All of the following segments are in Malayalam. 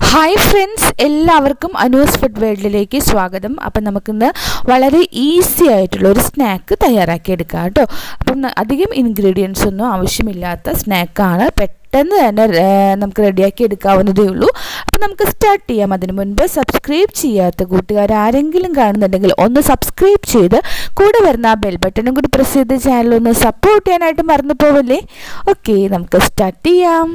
ഹായ് ഫ്രണ്ട്സ് എല്ലാവർക്കും അനൂസ് ഫുഡ് വേൾഡിലേക്ക് സ്വാഗതം അപ്പം നമുക്കിന്ന് വളരെ ഈസി ആയിട്ടുള്ള ഒരു സ്നാക്ക് തയ്യാറാക്കി എടുക്കാം കേട്ടോ അപ്പം ന- അധികം ഇൻഗ്രീഡിയൻസ് ഒന്നും ആവശ്യമില്ലാത്ത സ്നാക്കാണ് പെട്ടെന്ന് തന്നെ ഏർ, നമുക്ക് റെഡിയാക്കി എടുക്കാവുന്നതേ ഉള്ളൂ അപ്പം നമുക്ക് സ്റ്റാർട്ട് ചെയ്യാം അതിന് മുൻപ് സബ്സ്ക്രൈബ് ചെയ്യാത്ത കൂട്ടുകാർ ആരെങ്കിലും കാണുന്നുണ്ടെങ്കിൽ ഒന്ന് സബ്സ്ക്രൈബ് ചെയ്ത് കൂടെ വരുന്ന ആ ബെൽ ബട്ടണും കൂടി പ്രസ് ചെയ്ത് ചാനൽ ഒന്ന് സപ്പോർട്ട് ചെയ്യാനായിട്ട് മറന്നു പോവല്ലേ ഓക്കെ നമുക്ക് സ്റ്റാർട്ട് ചെയ്യാം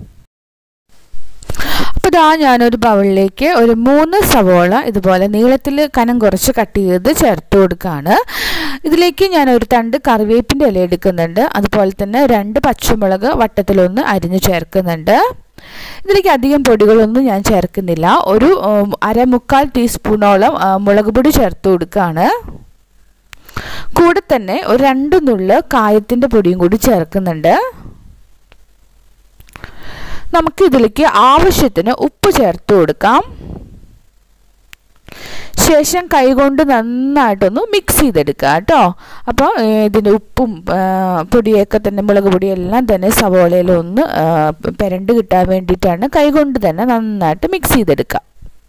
അപ്പോൾ ഇതാ ഞാനൊരു ബൗളിലേക്ക് ഒരു മൂന്ന് സവോള ഇതുപോലെ നീളത്തിൽ കനം കുറച്ച് കട്ട് ചെയ്ത് ചേർത്ത് കൊടുക്കുകയാണ് ഇതിലേക്ക് ഞാൻ ഒരു തണ്ട് കറിവേപ്പിൻ്റെ ഇല എടുക്കുന്നുണ്ട് അതുപോലെ തന്നെ രണ്ട് പച്ചമുളക് വട്ടത്തിലൊന്ന് അരിഞ്ഞ് ചേർക്കുന്നുണ്ട് ഇതിലേക്ക് അധികം പൊടികളൊന്നും ഞാൻ ചേർക്കുന്നില്ല ഒരു ഉം, അരമുക്കാൽ ടീസ്പൂണോളം ആ, മുളക് പൊടി ചേർത്ത് കൊടുക്കുകയാണ് കൂടെ തന്നെ ഒരു രണ്ട് നുള്ള് കായത്തിൻ്റെ പൊടിയും കൂടി ചേർക്കുന്നുണ്ട് നമുക്ക് ഇതിലേക്ക് ആവശ്യത്തിന് ഉപ്പ് ചേർത്ത് കൊടുക്കാം ശേഷം കൈകൊണ്ട് നന്നായിട്ടൊന്ന് മിക്സ് ചെയ്തെടുക്കുക കേട്ടോ അപ്പോൾ ഇതിൻ്റെ ഉപ്പും ആ, പൊടിയൊക്കെ തന്നെ മുളക് പൊടിയെല്ലാം തന്നെ സവോളയിലൊന്ന് ആ, പെരണ്ട് കിട്ടാൻ വേണ്ടിയിട്ടാണ് കൈകൊണ്ട് തന്നെ നന്നായിട്ട് മിക്സ് ചെയ്തെടുക്കുക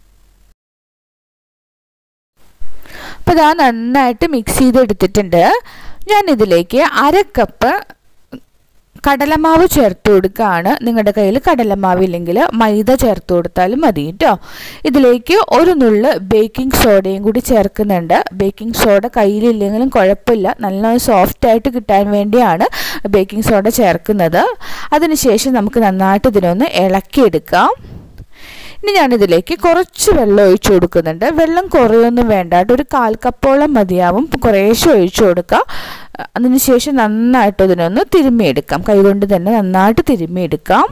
അപ്പോൾ ഇതാ നന്നായിട്ട് മിക്സ് ചെയ്തെടുത്തിട്ടുണ്ട് ഞാൻ ഇതിലേക്ക് അര കപ്പ് കടലമാവ് ചേർത്ത് കൊടുക്കുകയാണ് നിങ്ങളുടെ കയ്യിൽ കടലമാവ് ഇല്ലെങ്കിൽ മൈദ ചേർത്ത് കൊടുത്താലും മതി കേട്ടോ ഇതിലേക്ക് ഒരു നുള്ള് ബേക്കിംഗ് സോഡയും കൂടി ചേർക്കുന്നുണ്ട് ബേക്കിംഗ് സോഡ കയ്യിലില്ലെങ്കിലും കുഴപ്പമില്ല നല്ല സോഫ്റ്റ് ആയിട്ട് കിട്ടാൻ വേണ്ടിയാണ് ബേക്കിംഗ് സോഡ ചേർക്കുന്നത് അതിനുശേഷം നമുക്ക് നന്നായിട്ട് ഇതിനൊന്ന് ഇളക്കിയെടുക്കാം ഇനി ഞാനിതിലേക്ക് കുറച്ച് വെള്ളം ഒഴിച്ചു കൊടുക്കുന്നുണ്ട് വെള്ളം കുറയൊന്നും വേണ്ട കേട്ടോ ഒരു കാൽ കപ്പോളം മതിയാവും കുറേശ്ശെ ഒഴിച്ചു കൊടുക്കുക അതിനുശേഷം നന്നായിട്ട് ഇതിനൊന്ന് തിരുമ്മിയെടുക്കാം കൈകൊണ്ട് തന്നെ നന്നായിട്ട് തിരുമ്മിയെടുക്കാം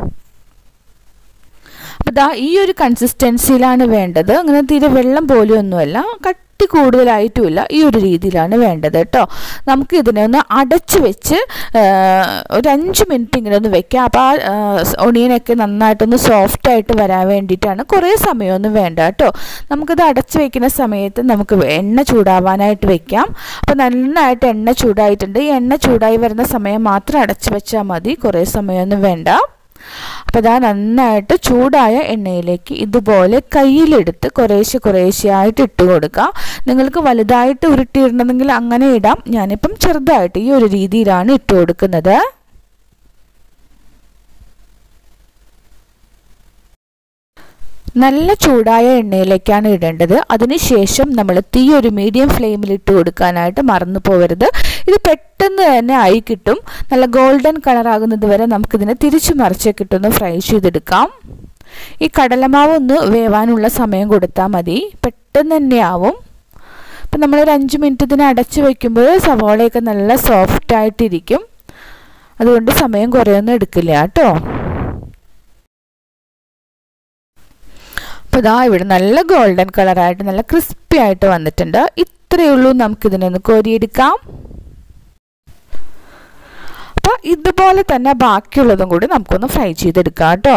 അപ്പോൾ ദാ ഈ ഒരു കൺസിസ്റ്റൻസിയിലാണ് വേണ്ടത് അങ്ങനെ തീരെ വെള്ളം പോലെയൊന്നുമല്ല കട്ടി കൂടുതലായിട്ടുമില്ല ഈ ഒരു രീതിയിലാണ് വേണ്ടത് കേട്ടോ നമുക്ക് ഇതിനെ ഒന്ന് അടച്ചു വെച്ച് ആ, ഒരു അഞ്ച് മിനിറ്റ് ഇങ്ങനെ ഒന്ന് വെക്കാം അപ്പോൾ ആ ഒണിയനൊക്കെ നന്നായിട്ടൊന്ന് സോഫ്റ്റ് ആയിട്ട് വരാൻ വേണ്ടിയിട്ടാണ് കുറേ സമയമൊന്നും വേണ്ട കേട്ടോ നമുക്കിത് അടച്ചു വെക്കുന്ന സമയത്ത് നമുക്ക് എണ്ണ ചൂടാവാനായിട്ട് വെക്കാം അപ്പോൾ നന്നായിട്ട് എണ്ണ ചൂടായിട്ടുണ്ട് ഈ എണ്ണ ചൂടായി വരുന്ന സമയം മാത്രം അടച്ചു വെച്ചാൽ മതി കുറേ സമയമൊന്നും വേണ്ട അപ്പോൾ ഇതാ നന്നായിട്ട് ചൂടായ എണ്ണയിലേക്ക് ഇതുപോലെ കയ്യിലെടുത്ത് കുറേശ്ശെ കുറേശ്ശെയായിട്ട് ഇട്ട് കൊടുക്കാം നിങ്ങൾക്ക് വലുതായിട്ട് ഉരുട്ടിയിടണമെങ്കിൽ അങ്ങനെ ഇടാം ഞാനിപ്പം ചെറുതായിട്ട് ഈ ഒരു രീതിയിലാണ് ഇട്ട് കൊടുക്കുന്നത് നല്ല ചൂടായ എണ്ണയിലേക്കാണ് ഇടേണ്ടത് അതിനുശേഷം നമ്മൾ തീ ഒരു മീഡിയം ഫ്ലെയിമിൽ ഇട്ട് കൊടുക്കാനായിട്ട് മറന്നു പോകരുത് ഇത് പെട്ടെന്ന് തന്നെ ആയി കിട്ടും നല്ല ഗോൾഡൻ കളർ ആകുന്നത് വരെ നമുക്കിതിനെ തിരിച്ചു മറിച്ചൊക്കെ ഇട്ടൊന്ന് ഫ്രൈ ചെയ്തെടുക്കാം ഈ കടലമാവ് ഒന്ന് വേവാനുള്ള സമയം കൊടുത്താൽ മതി പെട്ടെന്ന് തന്നെ ആവും അപ്പം നമ്മളൊരു അഞ്ച് മിനിറ്റ് ഇതിനെ അടച്ചു വയ്ക്കുമ്പോൾ സവാളയൊക്കെ നല്ല സോഫ്റ്റ് ആയിട്ടിരിക്കും അതുകൊണ്ട് സമയം കുറേയൊന്നും എടുക്കില്ല കേട്ടോ അപ്പോൾ ഇതാ ഇവിടെ നല്ല ഗോൾഡൻ കളറായിട്ട് നല്ല ക്രിസ്പി ആയിട്ട് വന്നിട്ടുണ്ട് ഇത്രയേ ഉള്ളൂ നമുക്കിതിനൊന്ന് കോരിയെടുക്കാം അപ്പോൾ ഇതുപോലെ തന്നെ ബാക്കിയുള്ളതും കൂടി നമുക്കൊന്ന് ഫ്രൈ ചെയ്തെടുക്കാം കേട്ടോ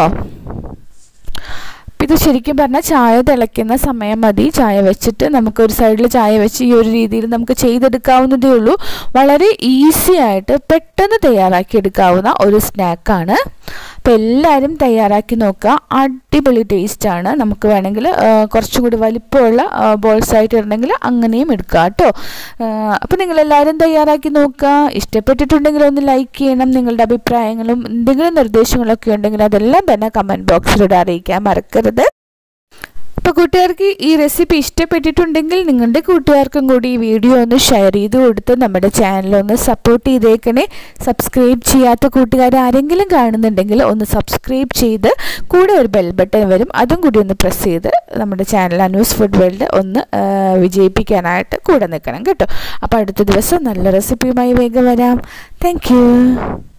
ഇത് ശരിക്കും പറഞ്ഞാൽ ചായ തിളയ്ക്കുന്ന സമയം മതി ചായ വെച്ചിട്ട് നമുക്ക് ഒരു സൈഡിൽ ചായ വെച്ച് ഈ ഒരു രീതിയിൽ നമുക്ക് ചെയ്തെടുക്കാവുന്നതേ ഉള്ളൂ വളരെ ഈസി ആയിട്ട് പെട്ടെന്ന് തയ്യാറാക്കി എടുക്കാവുന്ന ഒരു സ്നാക്കാണ് അപ്പോൾ എല്ലാവരും തയ്യാറാക്കി നോക്കുക അടിപൊളി ടേസ്റ്റാണ് നമുക്ക് വേണമെങ്കിൽ ആ, കുറച്ചും കൂടി വലിപ്പമുള്ള ബോൾസ് ആയിട്ട് ഇടണമെങ്കിൽ അങ്ങനെയും എടുക്കുക കേട്ടോ അപ്പോൾ നിങ്ങളെല്ലാവരും തയ്യാറാക്കി നോക്കുക ഇഷ്ടപ്പെട്ടിട്ടുണ്ടെങ്കിൽ ഒന്ന് ലൈക്ക് ചെയ്യണം നിങ്ങളുടെ അഭിപ്രായങ്ങളും എന്തെങ്കിലും നിർദ്ദേശങ്ങളൊക്കെ ഉണ്ടെങ്കിൽ അതെല്ലാം തന്നെ കമൻറ്റ് ബോക്സിലൂടെ അറിയിക്കാൻ മറക്കരുത് അപ്പോൾ കൂട്ടുകാർക്ക് ഈ റെസിപ്പി ഇഷ്ടപ്പെട്ടിട്ടുണ്ടെങ്കിൽ നിങ്ങളുടെ കൂട്ടുകാർക്കും കൂടി ഈ വീഡിയോ ഒന്ന് ഷെയർ ചെയ്ത് കൊടുത്ത് നമ്മുടെ ചാനൽ ഒന്ന് സപ്പോർട്ട് ചെയ്തേക്കണേ സബ്സ്ക്രൈബ് ചെയ്യാത്ത കൂട്ടുകാർ ആരെങ്കിലും കാണുന്നുണ്ടെങ്കിൽ ഒന്ന് സബ്സ്ക്രൈബ് ചെയ്ത് കൂടെ ഒരു ബെൽ ബട്ടൺ വരും അതും കൂടി ഒന്ന് പ്രസ് ചെയ്ത് നമ്മുടെ ചാനൽ അന്യൂസ് ഫുഡ് വേൾഡ് ഒന്ന് ആ, വിജയിപ്പിക്കാനായിട്ട് കൂടെ നിൽക്കണം കേട്ടോ അപ്പോൾ അടുത്ത ദിവസം നല്ല റെസിപ്പിയുമായി വേഗം വരാം താങ്ക്